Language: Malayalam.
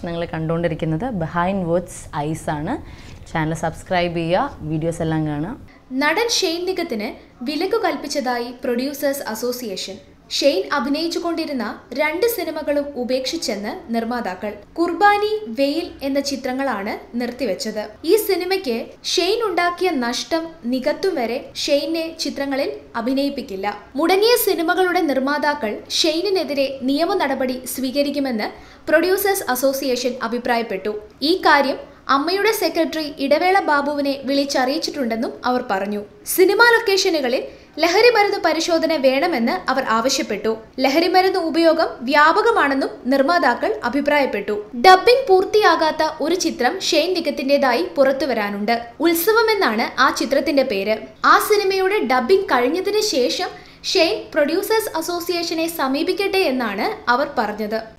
നിങ്ങൾ കണ്ടുകൊണ്ടിരിക്കുന്നത് ബിഹൈൻഡ് വേർഡ്സ് ഐസ് ആണ് ചാനൽ സബ്സ്ക്രൈബ് ചെയ്യുക വീഡിയോസ് എല്ലാം കാണുക നടൻ ഷെയ്ൻ നിഗത്തിന് വിലക്കു കൽപ്പിച്ചതായി പ്രൊഡ്യൂസേഴ്സ് അസോസിയേഷൻ ഷെയ്ൻ അഭിനയിച്ചുകൊണ്ടിരുന്ന രണ്ട് സിനിമകളും ഉപേക്ഷിച്ചെന്ന് നിർമ്മാതാക്കൾ കുർബാനി വെയിൽ എന്ന ചിത്രങ്ങളാണ് നിർത്തിവെച്ചത് ഈ സിനിമയ്ക്ക് ഷെയ്ൻ ഉണ്ടാക്കിയ നഷ്ടം നികത്തും വരെ ഷെയ്നെ ചിത്രങ്ങളിൽ അഭിനയിപ്പിക്കില്ല മുടങ്ങിയ സിനിമകളുടെ നിർമ്മാതാക്കൾ ഷെയ്നിനെതിരെ നിയമ നടപടി സ്വീകരിക്കുമെന്ന് പ്രൊഡ്യൂസേഴ്സ് അസോസിയേഷൻ അഭിപ്രായപ്പെട്ടു ഈ കാര്യം അമ്മയുടെ സെക്രട്ടറി ഇടവേള ബാബുവിനെ വിളിച്ചറിയിച്ചിട്ടുണ്ടെന്നും അവർ പറഞ്ഞു സിനിമാ ലൊക്കേഷനുകളിൽ ലഹരിമരുന്ന് പരിശോധന വേണമെന്ന് അവർ ആവശ്യപ്പെട്ടു ലഹരിമരുന്ന് ഉപയോഗം വ്യാപകമാണെന്നും നിർമ്മാതാക്കൾ അഭിപ്രായപ്പെട്ടു ഡബ്ബിംഗ് പൂർത്തിയാകാത്ത ഒരു ചിത്രം ഷെയ്ൻ നിഗത്തിന്റേതായി പുറത്തുവരാനുണ്ട് ഉത്സവം എന്നാണ് ആ ചിത്രത്തിന്റെ പേര് ആ സിനിമയുടെ ഡബ്ബിംഗ് കഴിഞ്ഞതിന് ശേഷം ഷെയ്ൻ പ്രൊഡ്യൂസേഴ്സ് അസോസിയേഷനെ സമീപിക്കട്ടെ എന്നാണ് അവർ പറഞ്ഞത്